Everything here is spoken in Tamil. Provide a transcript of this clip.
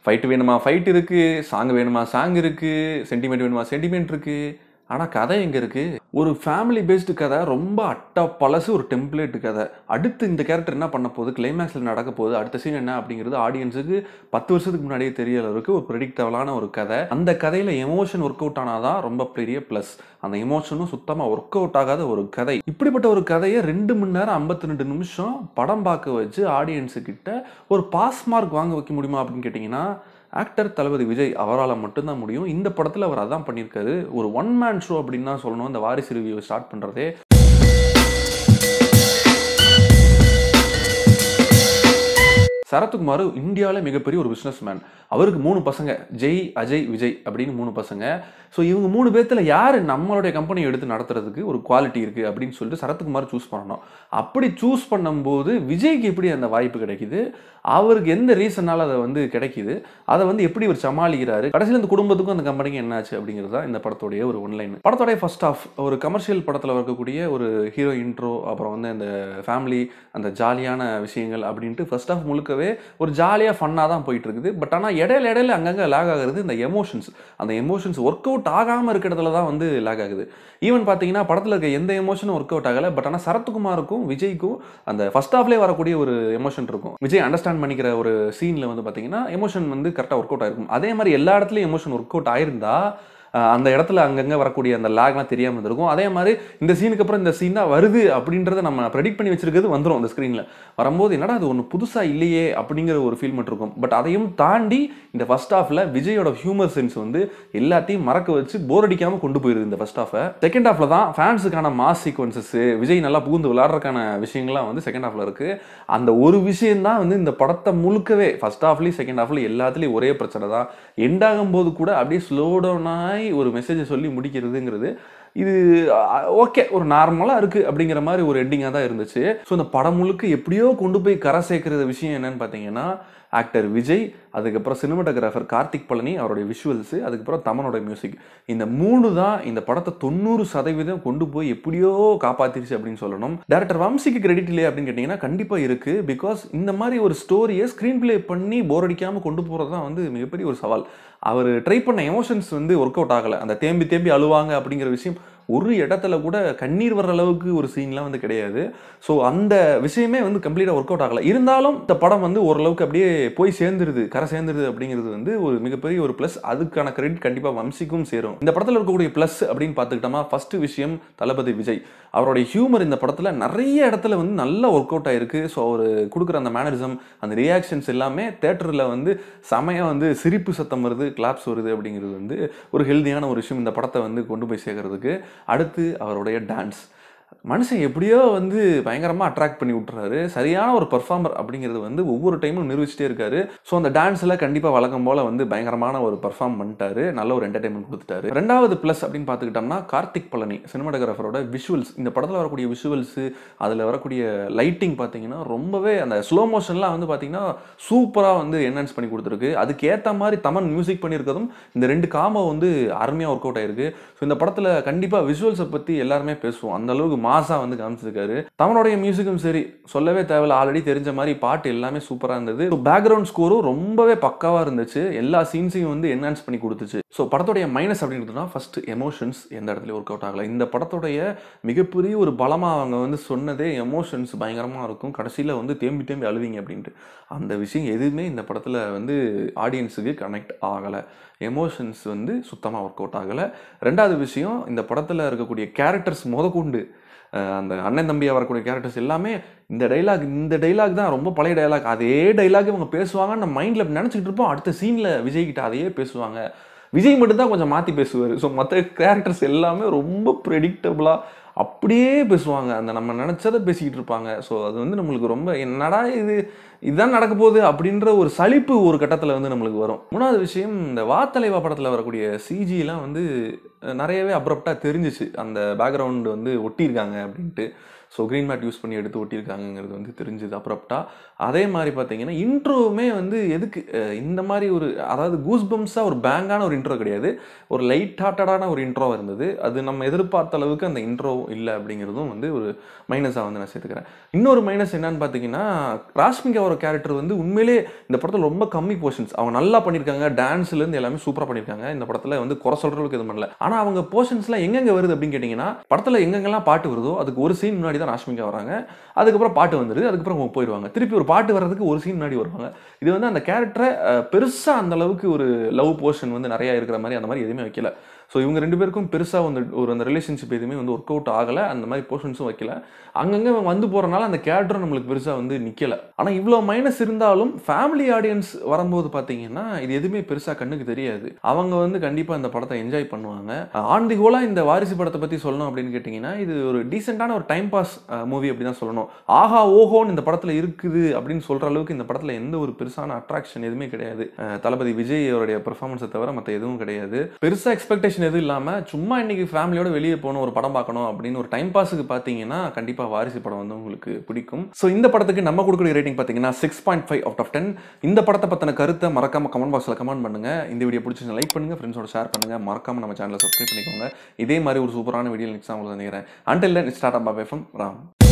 ஃபைட் வேணுமா ஃபைட் இருக்குது சாங் வேணுமா சாங் இருக்குது சென்டிமெண்ட் வேணுமா சென்டிமெண்ட் இருக்குது ஆனால் கதை எங்கே இருக்குது ஒரு ஃபேமிலி பேஸ்டு கதை ரொம்ப அட்டா பழசு ஒரு டெம்ப்ளேட் கதை அடுத்து இந்த கேரக்டர் என்ன பண்ண போகுது கிளைமேக்ஸில் நடக்க போகுது அடுத்த சீன் என்ன அப்படிங்கிறது ஆடியன்ஸுக்கு பத்து வருஷத்துக்கு முன்னாடியே தெரிய அளவுக்கு ஒரு ப்ரெடிக்டபிளான ஒரு கதை அந்த கதையில் எமோஷன் ஒர்க் அவுட் ஆனாதான் ரொம்ப பெரிய ப்ளஸ் அந்த எமோஷனும் சுத்தமாக ஒர்க் அவுட் ஆகாத ஒரு கதை இப்படிப்பட்ட ஒரு கதையை ரெண்டு மணி நேரம் ஐம்பத்தி ரெண்டு நிமிஷம் படம் பார்க்க வச்சு ஆடியன்ஸு கிட்ட ஒரு பாஸ் மார்க் வாங்க வைக்க முடியுமா அப்படின்னு கேட்டிங்கன்னா ஆக்டர் தளபதி விஜய் அவரால் மட்டும்தான் முடியும் இந்த படத்தில் அவர் அதான் பண்ணியிருக்காரு ஒரு ஒன் மேன் ஷோ அப்படின்னு தான் சொல்லணும் இந்த வாரிசு ரிவ்யூ ஸ்டார்ட் பண்ணுறதே சரத்குமார் இந்தியாவில் மிகப்பெரிய ஒரு பிஸ்னஸ் மேன் அவருக்கு மூணு பசங்க ஜெய் அஜய் விஜய் அப்படின்னு மூணு பசங்க ஸோ இவங்க மூணு பேர்த்தில் யார் நம்மளுடைய கம்பெனியை எடுத்து நடத்துறதுக்கு ஒரு குவாலிட்டி இருக்குது அப்படின்னு சொல்லிட்டு சரத்குமார் சூஸ் பண்ணணும் அப்படி சூஸ் பண்ணும்போது விஜய்க்கு எப்படி அந்த வாய்ப்பு கிடைக்குது அவருக்கு எந்த ரீசனால் அதை வந்து கிடைக்குது அதை வந்து எப்படி இவர் சமாளிக்கிறாரு கடைசியில் இந்த குடும்பத்துக்கும் அந்த கம்பெனிக்கு என்னாச்சு அப்படிங்கிறது தான் இந்த படத்துடைய ஒரு ஒன்லைன் படத்தோடைய ஃபர்ஸ்ட் ஆஃப் ஒரு கமர்ஷியல் படத்தில் இருக்கக்கூடிய ஒரு ஹீரோ இன்ட்ரோ அப்புறம் வந்து அந்த ஃபேமிலி அந்த ஜாலியான விஷயங்கள் அப்படின்ட்டு ஃபர்ஸ்ட் ஆஃப் முழுக்கவே ஒரு ஜாலியாக ஃபன்னாக தான் போயிட்டு இருக்குது பட் ஆனால் இடையில இடையில அங்கங்கே லேக் ஆகுறது இந்த எமோஷன்ஸ் அந்த எமோஷன்ஸ் ஒர்க் அவுட் ஆகாமல் இருக்கிறதுல தான் வந்து லேக் ஆகுது ஈவன் பார்த்தீங்கன்னா படத்தில் இருக்க எந்த எமோஷனும் ஒர்க் அவுட் ஆகலை பட் ஆனால் சரத்குமாருக்கும் விஜய்க்கும் அந்த ஃபர்ஸ்ட் ஹாஃப்லேயே வரக்கூடிய ஒரு எமோஷன் இருக்கும் விஜய் அண்டர்ஸ்டாண்ட் பண்ணிக்கிற ஒரு சீனில் வந்து பார்த்தீங்கன்னா எமோஷன் வந்து கரெக்டாக ஒர்க் அவுட் ஆயிருக்கும் அதே மாதிரி எல்லா இடத்துலையும் எமோஷன் ஒர்க் அவுட் ஆயிருந்தா அஹ் அந்த இடத்துல அங்கங்கே வரக்கூடிய அந்த லேக்லாம் தெரியாமல் இருந்திருக்கும் அதே மாதிரி இந்த சீனுக்கு அப்புறம் இந்த சீன் தான் வருது அப்படின்றத நம்ம ப்ரெடிக்ட் பண்ணி வச்சிருக்கிறது வந்துடும் அந்த ஸ்க்ரீனில் வரும்போது என்னடா அது ஒன்று புதுசாக இல்லையே அப்படிங்கிற ஒரு ஃபீல் மட்டும் இருக்கும் பட் அதையும் தாண்டி இந்த ஃபர்ஸ்ட் ஹாஃபில் விஜயோட ஹியூமர் சென்ஸ் வந்து எல்லாத்தையும் மறக்க வச்சு போர் அடிக்காமல் கொண்டு போயிருது இந்த ஃபர்ஸ்ட் ஹாஃபை செகண்ட் ஹாஃபில் தான் ஃபேன்ஸுக்கான மாஸ் சீக்வன்சஸ் விஜய் நல்லா புகுந்து விளையாடுறதுக்கான விஷயங்கள்லாம் வந்து செகண்ட் ஹாஃபில் இருக்குது அந்த ஒரு விஷயம் தான் வந்து இந்த படத்தை முழுக்கவே ஃபர்ஸ்ட் ஹாஃப்லேயும் செகண்ட் ஹாஃப்லேயும் எல்லாத்துலேயும் ஒரே பிரச்சனை தான் எண்ட் ஆகும்போது கூட அப்படியே ஸ்லோ டவுன் ஆகி ஒரு மெசேஜை சொல்லி முடிக்கிறதுங்கிறது இது ஓகே ஒரு நார்மலாக இருக்குது அப்படிங்கிற மாதிரி ஒரு எண்டிங்காக தான் இருந்துச்சு ஸோ இந்த படம் முழுக்க எப்படியோ கொண்டு போய் கரை சேர்க்கிற விஷயம் என்னன்னு பார்த்தீங்கன்னா ஆக்டர் விஜய் அதுக்கப்புறம் சினிமாட்டோகிராஃபர் கார்த்திக் பழனி அவருடைய விஷுவல்ஸு அதுக்கப்புறம் தமனோட மியூசிக் இந்த மூணு தான் இந்த படத்தை தொண்ணூறு சதவீதம் கொண்டு போய் எப்படியோ காப்பாத்திருச்சு அப்படின்னு சொல்லணும் டேரக்டர் வம்சிக்கு கிரெடிட் இல்லையா அப்படின்னு கேட்டிங்கன்னா கண்டிப்பாக இருக்குது பிகாஸ் இந்த மாதிரி ஒரு ஸ்டோரியை ஸ்க்ரீன் ப்ளே பண்ணி போர் அடிக்காமல் கொண்டு போகிறது தான் வந்து மிகப்பெரிய ஒரு சவால் அவர் ட்ரை பண்ண எமோஷன்ஸ் வந்து ஒர்க் அவுட் ஆகலை அந்த தேம்பி தேம்பி அழுவாங்க அப்படிங்கிற விஷயம் ஒரு இடத்துல கூட கண்ணீர் வர்ற அளவுக்கு ஒரு சீன்லாம் வந்து கிடையாது ஸோ அந்த விஷயமே வந்து கம்ப்ளீட்டாக ஒர்க் அவுட் ஆகலை இருந்தாலும் இந்த படம் வந்து ஓரளவுக்கு அப்படியே போய் சேர்ந்துருது கரை சேர்ந்துருது அப்படிங்கிறது வந்து ஒரு மிகப்பெரிய ஒரு ப்ளஸ் அதுக்கான கிரெடிட் கண்டிப்பாக வம்சிக்கும் சேரும் இந்த படத்தில் இருக்கக்கூடிய ப்ளஸ் அப்படின்னு பார்த்துக்கிட்டோமா ஃபர்ஸ்ட் விஷயம் தளபதி விஜய் அவருடைய ஹியூமர் இந்த படத்தில் நிறைய இடத்துல வந்து நல்லா ஒர்க் அவுட் ஆயிருக்கு ஸோ அவர் கொடுக்குற அந்த மேனரிசம் அந்த ரியாக்ஷன்ஸ் எல்லாமே தேட்டரில் வந்து செமையாக வந்து சிரிப்பு சத்தம் வருது கிளாப்ஸ் வருது அப்படிங்கிறது வந்து ஒரு ஹெல்தியான ஒரு விஷயம் இந்த படத்தை வந்து கொண்டு போய் சேர்க்கறதுக்கு அடுத்து அவருடைய டான்ஸ் மனுஷன் எப்படியோ வந்து பயங்கரமாக அட்ராக்ட் பண்ணி விட்டுறாரு சரியான ஒரு பர்ஃபார்மர் அப்படிங்கிறது வந்து ஒவ்வொரு டைமும் நிரூபிச்சிட்டே இருக்காரு ஸோ அந்த டான்ஸில் கண்டிப்பாக வழக்கம் போல் வந்து பயங்கரமான ஒரு பர்ஃபார்ம் பண்ணிட்டாரு நல்ல ஒரு என்டர்டைன்மெண்ட் கொடுத்துட்டாரு ரெண்டாவது ப்ளஸ் அப்படின்னு பார்த்துக்கிட்டோம்னா கார்த்திக் பழனி சினிமாட்டோகிராஃபரோட விஷுவல்ஸ் இந்த படத்தில் வரக்கூடிய விஷுவல்ஸு அதில் வரக்கூடிய லைட்டிங் பார்த்தீங்கன்னா ரொம்பவே அந்த ஸ்லோ மோஷன்லாம் வந்து பார்த்தீங்கன்னா சூப்பராக வந்து என்ஹான்ஸ் பண்ணி கொடுத்துருக்கு அதுக்கேற்ற மாதிரி தமன் மியூசிக் பண்ணியிருக்கிறதும் இந்த ரெண்டு காம்போ வந்து அருமையாக ஒர்க் அவுட் ஆயிருக்கு ஸோ இந்த படத்தில் கண்டிப்பாக விஷுவல்ஸை பற்றி எல்லாருமே பேசுவோம் அந்த அளவுக்கு மாசா வந்து காமிச்சிருக்காரு தமனுடைய மியூசிக்கும் சரி சொல்லவே தேவையில்ல ஆல்ரெடி தெரிஞ்ச மாதிரி பாட்டு எல்லாமே சூப்பராக இருந்தது பேக்ரவுண்ட் ஸ்கோரும் ரொம்பவே பக்காவாக இருந்துச்சு எல்லா சீன்ஸையும் வந்து என்ஹான்ஸ் பண்ணி கொடுத்துச்சு ஸோ படத்துடைய மைனஸ் அப்படின்றதுனா ஃபர்ஸ்ட் எமோஷன்ஸ் எந்த இடத்துல ஒர்க் அவுட் ஆகலை இந்த படத்துடைய மிகப்பெரிய ஒரு பலமாக அவங்க வந்து சொன்னதே எமோஷன்ஸ் பயங்கரமாக இருக்கும் கடைசியில் வந்து தேம்பி தேம்பி அழுவீங்க அப்படின்ட்டு அந்த விஷயம் எதுவுமே இந்த படத்தில் வந்து ஆடியன்ஸுக்கு கனெக்ட் ஆகலை எமோஷன்ஸ் வந்து சுத்தமாக ஒர்க் அவுட் ஆகலை ரெண்டாவது விஷயம் இந்த படத்தில் இருக்கக்கூடிய கேரக்டர்ஸ் முதற்கொண்டு அஹ் அந்த அண்ணன் தம்பியாக வரக்கூடிய கேரக்டர்ஸ் எல்லாமே இந்த டைலாக் இந்த டைலாக் தான் ரொம்ப பழைய டைலாக் அதே டைலாக் இவங்க பேசுவாங்க நம்ம மைண்டில் நினச்சிக்கிட்டு இருப்போம் அடுத்த சீனில் விஜய் கிட்ட அதையே பேசுவாங்க விஜய் மட்டும்தான் கொஞ்சம் மாற்றி பேசுவார் ஸோ மற்ற கேரக்டர்ஸ் எல்லாமே ரொம்ப ப்ரெடிக்டபுளாக அப்படியே பேசுவாங்க அந்த நம்ம நினச்சதை பேசிக்கிட்டு இருப்பாங்க ஸோ அது வந்து நம்மளுக்கு ரொம்ப என்னடா இது இதுதான் நடக்க போகுது அப்படின்ற ஒரு சலிப்பு ஒரு கட்டத்தில் வந்து நம்மளுக்கு வரும் மூணாவது விஷயம் இந்த வாத்தலைவா படத்தில் வரக்கூடிய சிஜிலாம் வந்து நிறையவே அப்ரப்டாக தெரிஞ்சிச்சு அந்த பேக்ரவுண்டு வந்து ஒட்டியிருக்காங்க அப்படின்ட்டு ஸோ க்ரீன் மேட் யூஸ் பண்ணி எடுத்து ஒட்டியிருக்காங்கங்கிறது வந்து தெரிஞ்சுது அப்ரப்டாக அதே மாதிரி பார்த்தீங்கன்னா இன்ட்ரோவுமே வந்து எதுக்கு அஹ் இந்த மாதிரி ஒரு அதாவது கூஸ் பம்ஸாக ஒரு பேங்கான ஒரு இன்ட்ரோ கிடையாது ஒரு லைட் ஹார்ட்டடான ஒரு இன்ட்ரோ இருந்தது அது நம்ம எதிர்பார்த்த அளவுக்கு அந்த இன்ட்ரோ இல்லை அப்படிங்கிறதும் வந்து ஒரு மைனஸாக வந்து நான் சேர்த்துக்கிறேன் இன்னொரு மைனஸ் என்னன்னு பார்த்தீங்கன்னா ராஷ்மிகாவோட கேரக்டர் வந்து உண்மையிலே இந்த படத்தில் ரொம்ப கம்மி போர்ஷன்ஸ் அவங்க நல்லா பண்ணியிருக்காங்க டான்ஸ்லேருந்து எல்லாமே சூப்பராக பண்ணியிருக்காங்க இந்த படத்தில் வந்து குறை சொல்கிற அளவுக்கு எதுவும் பண்ணல ஆனால் அவங்க போர்ஷன்ஸ்லாம் எங்கெங்க வருது அப்படின்னு கேட்டிங்கன்னா படத்தில் எங்கெங்கெல்லாம் பாட்டு வருதோ அதுக்கு ஒரு சீன் முன்னாடி தான் ராஷ்மிகா வராங்க அதுக்கப்புறம் பாட்டு வந்துடுது அதுக்கப்புறம் அவங்க போயிடுவாங்க திருப்பி ஒரு பாட்டு வர்றதுக்கு ஒரு சீன் முன்னாடி வருவாங்க இது வந்து அந்த கேரக்டரை பெருசாக அந்த அளவுக்கு ஒரு லவ் போர்ஷன் வந்து நிறையா இருக்கிற மாதிரி அந்த மாதிரி எதுவுமே வைக்கல ஸோ இவங்க ரெண்டு பேருக்கும் பெருசாக வந்து ஒரு அந்த ரிலேஷன்ஷிப் எதுவுமே வந்து ஒர்க் அவுட் ஆகலை அந்த மாதிரி போர்ஷன்ஸும் வைக்கல அங்கங்கே இவங்க வந்து போகிறனால அந்த கேரக்டரும் நம்மளுக்கு பெருசாக வந்து நிற்கல ஆனால் இவ்வளோ மைனஸ் இருந்தாலும் ஃபேமிலி ஆடியன்ஸ் வரும்போது பார்த்தீங்கன்னா இது எதுவுமே பெருசாக கண்ணுக்கு தெரியாது அவங்க வந்து கண்டிப்பாக இந்த படத்தை என்ஜாய் பண்ணுவாங்க ஆன் தி ஹோலாக இந்த வாரிசு படத்தை பற்றி சொல்லணும் அப்படின்னு கேட்டிங்கன்னா இது ஒரு டீசெண்டான ஒரு டைம் பாஸ் மூவி அப்படி தான் சொல்லணும் ஆஹா ஓஹோன்னு இந்த படத்தில் இருக்குது அப்படின்னு சொல்கிற அளவுக்கு இந்த படத்தில் எந்த ஒரு பெருசான அட்ராக்ஷன் எதுவுமே கிடையாது அஹ் தளபதி விஜய் அவருடைய பெர்ஃபார்மன்ஸை தவிர மற்ற எதுவும் கிடையாது பெருசாக எக்ஸ்பெக்டேஷன் எதுவும் இல்லாமல் சும்மா இன்னைக்கு ஃபேமிலியோட வெளியே போகணும் ஒரு படம் பார்க்கணும் அப்படின்னு ஒரு டைம் பாஸுக்கு பார்த்தீங்கன்னா கண்டிப்பாக வாரிசு படம் வந்து உங்களுக்கு பிடிக்கும் ஸோ இந்த படத்துக்கு நம்ம கொடுக்குற ரேட்டிங் பார்த்தீங்கன்னா six point five out of ten இந்த படத்தை பற்றின கருத்தை மறக்காம கமெண்ட் பாக்ஸில் கமெண்ட் பண்ணுங்க இந்த வீடியோ பிடிச்சி லைக் பண்ணுங்க ஃப்ரெண்ட்ஸோட ஷேர் பண்ணுங்க மறக்காம நம்ம சேனலை சப்ஸ்கிரைப் பண்ணிக்கோங்க இதே மாதிரி ஒரு சூப்பரான வீடியோ நெக்ஸ்ட் உங்களுக்கு நினைக்கிறேன் until then start up FM Ram